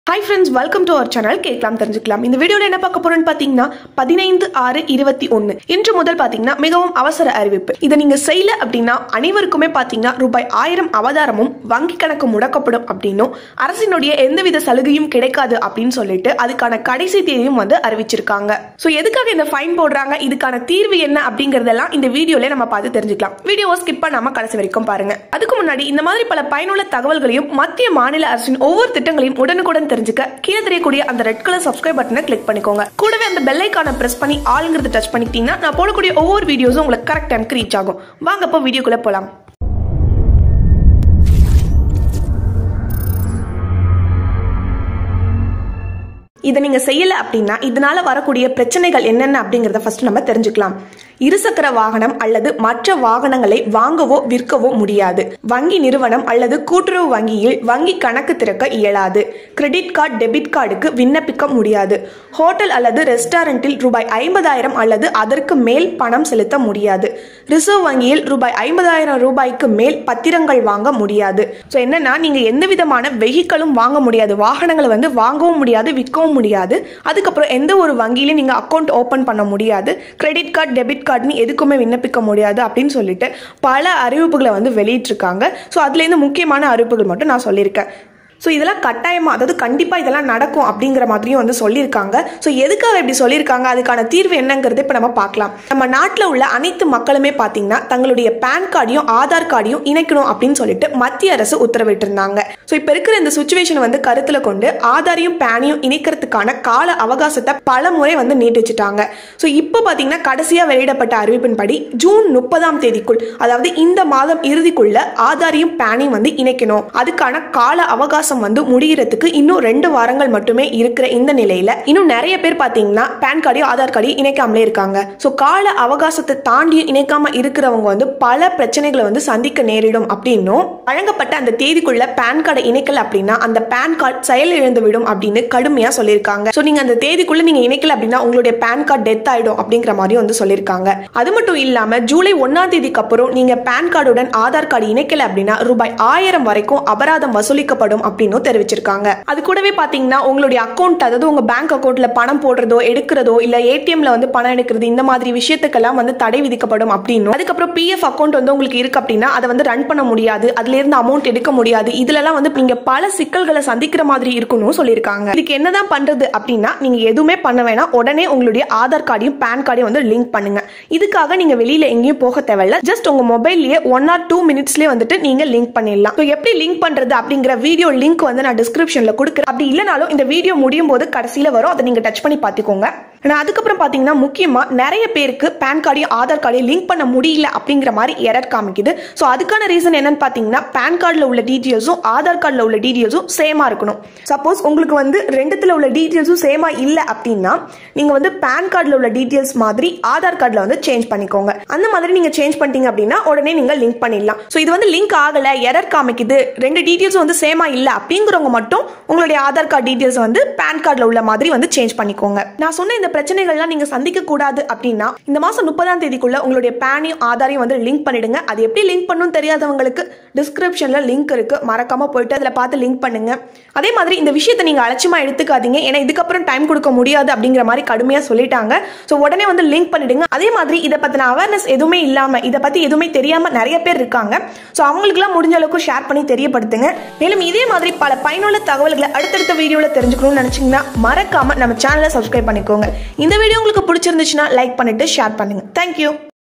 hi friends welcome to our channel கேட்கலாம் தெரிஞ்சுக்கலாம் இந்த வீடியோவில் என்ன பார்க்க போறோம்னு பார்த்தீங்கன்னா பதினைந்து ஆறு இருபத்தி ஒன்று இன்று முதல் பார்த்தீங்கன்னா மிகவும் அவசர அறிவிப்பு இதை நீங்க செய்யல அப்படின்னா அனைவருக்குமே பார்த்தீங்கன்னா ரூபாய் ஆயிரம் அவதாரமும் வங்கி கணக்கு முடக்கப்படும் அப்படின்னும் அரசினுடைய எந்தவித சலுகையும் கிடைக்காது அப்படின்னு சொல்லிட்டு அதுக்கான கடைசி தேதியும் வந்து அறிவிச்சிருக்காங்க ஸோ எதுக்காக இந்த ஃபைன் போடுறாங்க இதுக்கான தீர்வு என்ன அப்படிங்கறதெல்லாம் இந்த வீடியோல நம்ம பார்த்து தெரிஞ்சுக்கலாம் வீடியோவை ஸ்கிப் பண்ணாம கடைசி வரைக்கும் பாருங்க அதுக்கு முன்னாடி இந்த மாதிரி பல பயனுள்ள தகவல்களையும் மத்திய மாநில அரசின் ஒவ்வொரு திட்டங்களையும் உடனுக்குடன் தெரிஞ்சுக்க கீழே தெரியக்கூடிய அந்த ரெட் கலர் சப்ஸ்கிரைப் பட்டனை கிளிக் பண்ணிக்கோங்க கூடவே அந்த பெல் ஐக்கான பிரஸ் பண்ணி ஆளுங்கிறது டச் பண்ணிக்கிட்டீங்கன்னா நான் போடக்கூடிய ஒவ்வொரு வீடியோஸும் உங்களுக்கு கரெக்ட் டைம்க்கு ரீச் ஆகும் வாங்க அப்போ வீடியோக்குள்ள போலாம் இதை நீங்க செய்யல அப்படின்னா இதனால வரக்கூடிய பிரச்சனைகள் என்னென்ன அப்படிங்கறத ஃபர்ஸ்ட் நம்ம தெரிஞ்சுக்கலாம் இருசக்கர வாகனம் அல்லது மற்ற வாகனங்களை வாங்கவோ விற்கவோ முடியாது வங்கி நிறுவனம் அல்லது கூட்டுறவு வங்கியில் வங்கி கணக்கு திறக்க இயலாது கிரெடிட் கார்டு டெபிட் கார்டுக்கு விண்ணப்பிக்க முடியாது ஹோட்டல் அல்லது ரெஸ்டாரண்டில் ரூபாய் ஐம்பதாயிரம் அல்லது அதற்கு மேல் பணம் செலுத்த முடியாது ரிசர்வ் வங்கியில் ரூபாய் ஐம்பதாயிரம் ரூபாய்க்கு மேல் பத்திரங்கள் வாங்க முடியாது ஸோ என்னன்னா நீங்க எந்த விதமான வெஹிக்கிளும் வாங்க முடியாது வாகனங்களை வந்து வாங்கவும் முடியாது விற்கவும் முடியாது அதுக்கப்புறம் எந்த ஒரு வங்கியிலையும் நீங்க அக்கௌண்ட் ஓபன் பண்ண முடியாது கிரெடிட் கார்டு டெபிட் கார்டுன்னு எதுக்குமே விண்ணப்பிக்க முடியாது அப்படின்னு சொல்லிட்டு பல அறிவிப்புகளை வந்து வெளியிட்டிருக்காங்க ஸோ அதுலேருந்து முக்கியமான அறிவிப்புகள் மட்டும் நான் சொல்லியிருக்கேன் ஸோ இதெல்லாம் கட்டாயமாக அதாவது கண்டிப்பாக இதெல்லாம் நடக்கும் அப்படிங்கிற மாதிரியும் வந்து சொல்லியிருக்காங்க ஸோ எதுக்காக இப்படி சொல்லியிருக்காங்க அதுக்கான தீர்வு என்னங்கிறது இப்போ நம்ம பார்க்கலாம் நம்ம நாட்டில் உள்ள அனைத்து மக்களுமே பார்த்தீங்கன்னா தங்களுடைய பேன் கார்டையும் ஆதார் கார்டையும் இணைக்கணும் அப்படின்னு சொல்லிட்டு மத்திய அரசு உத்தரவிட்டிருந்தாங்க ஸோ இப்போ இருக்கிற இந்த சுச்சுவேஷன் வந்து கருத்தில் கொண்டு ஆதாரையும் பேனையும் இணைக்கிறதுக்கான கால அவகாசத்தை பல முறை வந்து நீட்டிச்சிட்டாங்க ஸோ இப்போ பார்த்தீங்கன்னா கடைசியாக வெளியிடப்பட்ட அறிவிப்பின்படி ஜூன் முப்பதாம் தேதிக்குள் அதாவது இந்த மாதம் இறுதிக்குள்ள ஆதாரையும் பேனையும் வந்து இணைக்கணும் அதுக்கான கால அவகாசம் அவகாசம் வந்து முடிகிறதுக்கு இன்னும் ரெண்டு வாரங்கள் மட்டுமே இருக்கிற இந்த நிலையில இன்னும் நிறைய பேர் பாத்தீங்கன்னா பேன் கார்டையும் ஆதார் கார்டையும் இணைக்காமலே இருக்காங்க ஸோ கால அவகாசத்தை தாண்டி இணைக்காம இருக்கிறவங்க வந்து பல பிரச்சனைகளை வந்து சந்திக்க நேரிடும் அப்படின்னும் வழங்கப்பட்ட அந்த தேதிக்குள்ள பேன் கார்டை இணைக்கல அப்படின்னா அந்த பேன் கார்டு செயல் இழந்து விடும் அப்படின்னு கடுமையா சொல்லியிருக்காங்க ஸோ நீங்க அந்த தேதிக்குள்ள நீங்க இணைக்கல அப்படின்னா உங்களுடைய பேன் கார்டு டெத் ஆயிடும் அப்படிங்கிற மாதிரி வந்து சொல்லியிருக்காங்க அது மட்டும் இல்லாம ஜூலை ஒன்னாம் தேதிக்கு அப்புறம் நீங்க பேன் கார்டுடன் ஆதார் கார்டு இணைக்கல அப்படின்னா ரூபாய் ஆயிரம் வரைக்கும் அபராதம் வசூலிக்கப்படும் அப்படின்னு தெரிவிச்சிருக்காங்க அது கூடவே பாத்தீங்கன்னா உங்களுடைய அக்கௌண்ட் அதாவது உங்க பேங்க் அக்கௌண்ட்ல பணம் போடுறதோ எடுக்கிறதோ இல்ல ஏடிஎம்ல வந்து பணம் எடுக்கிறது இந்த மாதிரி விஷயத்துக்கெல்லாம் வந்து தடை விதிக்கப்படும் அப்படின்னு அதுக்கப்புறம் பிஎஃப் அக்கௌண்ட் வந்து உங்களுக்கு இருக்கு அப்படின்னா அதை வந்து ரன் பண்ண முடியாது அதுல இருந்து அமௌண்ட் எடுக்க முடியாது இதுலலாம் வந்து நீங்க பல சிக்கல்களை சந்திக்கிற மாதிரி இருக்கணும் சொல்லியிருக்காங்க இதுக்கு என்னதான் பண்றது அப்படின்னா நீங்க எதுவுமே பண்ண வேணாம் உடனே உங்களுடைய ஆதார் கார்டையும் பேன் கார்டையும் வந்து லிங்க் பண்ணுங்க இதுக்காக நீங்க வெளியில எங்கேயும் போக தேவையில்ல ஜஸ்ட் உங்க மொபைல்லயே ஒன் ஆர் டூ மினிட்ஸ்லயே வந்துட்டு நீங்க லிங்க் பண்ணிடலாம் எப்படி லிங்க் பண்றது அப்படிங்கிற வீடியோ லிங்க் வந்து நான் டிஸ்கிரிப்ஷன்ல கொடுக்குறேன் அப்படி இல்லைனாலும் இந்த வீடியோ முடியும் போது கடைசியில வரும் அதை நீங்க டச் பண்ணி பார்த்துக்கோங்க ஆனால் அதுக்கப்புறம் பார்த்தீங்கன்னா முக்கியமாக நிறைய பேருக்கு பேன் கார்டையும் ஆதார் கார்டையும் லிங்க் பண்ண முடியல அப்படிங்கிற மாதிரி எரர் காமிக்குது ஸோ அதுக்கான ரீசன் என்னன்னு பார்த்தீங்கன்னா பேன் கார்டில் உள்ள டீட்டெயில்ஸும் ஆதார் கார்டில் உள்ள டீட்டெயில்ஸும் சேமாக இருக்கணும் சப்போஸ் உங்களுக்கு வந்து ரெண்டுத்தில் உள்ள டீட்டெயில்ஸும் சேமாக இல்லை அப்படின்னா நீங்கள் வந்து பேன் கார்டில் உள்ள டீட்டெயில்ஸ் மாதிரி ஆதார் கார்டில் வந்து சேஞ்ச் பண்ணிக்கோங்க அந்த மாதிரி நீங்கள் சேஞ்ச் பண்ணிட்டீங்க அப்படின்னா உடனே நீங்கள் லிங்க் பண்ணிடலாம் ஸோ இது வந்து லிங்க் ஆகலை எரர் காமிக்குது ரெண்டு டீட்டெயில்ஸும் வந்து சேமாக இல்லை அப்படிங்கிறவங்க மட்டும் உங்களுடைய ஆதார் கார்டு டீட்டெயில்ஸ் வந்து பேன் கார்டில் உள்ள மாதிரி வந்து சேஞ்ச் பண்ணிக்கோங்க நான் சொன்ன இந்த பிரச்சனைகள்லாம் நீங்க சந்திக்க கூடாது அப்படின்னா இந்த மாசம் முப்பதாம் தேதிக்குள்ள உங்களுடைய பேனையும் ஆதாரையும் வந்து லிங்க் பண்ணிடுங்க அது எப்படி லிங்க் பண்ணணும் தெரியாதவங்களுக்கு டிஸ்கிரிப்ஷன்ல லிங்க் இருக்கு மறக்காம போயிட்டு அதில் பார்த்து லிங்க் பண்ணுங்க அதே மாதிரி இந்த விஷயத்தை நீங்க அலட்சியமா எடுத்துக்காதீங்க ஏன்னா இதுக்கப்புறம் டைம் கொடுக்க முடியாது அப்படிங்கிற மாதிரி கடுமையா சொல்லிட்டாங்க ஸோ உடனே வந்து லிங்க் பண்ணிடுங்க அதே மாதிரி இதை பத்தின அவேர்னஸ் எதுவுமே இல்லாம இதை பத்தி எதுவுமே தெரியாம நிறைய பேர் இருக்காங்க ஸோ அவங்களுக்குலாம் முடிஞ்ச அளவுக்கு ஷேர் பண்ணி தெரியப்படுத்துங்க மேலும் இதே மாதிரி பல பயனுள்ள தகவல்களை அடுத்தடுத்த வீடியோவில் தெரிஞ்சுக்கணும்னு நினைச்சீங்கன்னா மறக்காம நம்ம சேனலை சப்ஸ்கிரைப் பண்ணிக்கோங்க இந்த வீடியோ உங்களுக்கு பிடிச்சிருந்துச்சுன்னா லைக் பண்ணிட்டு ஷேர் பண்ணுங்க தேங்க்யூ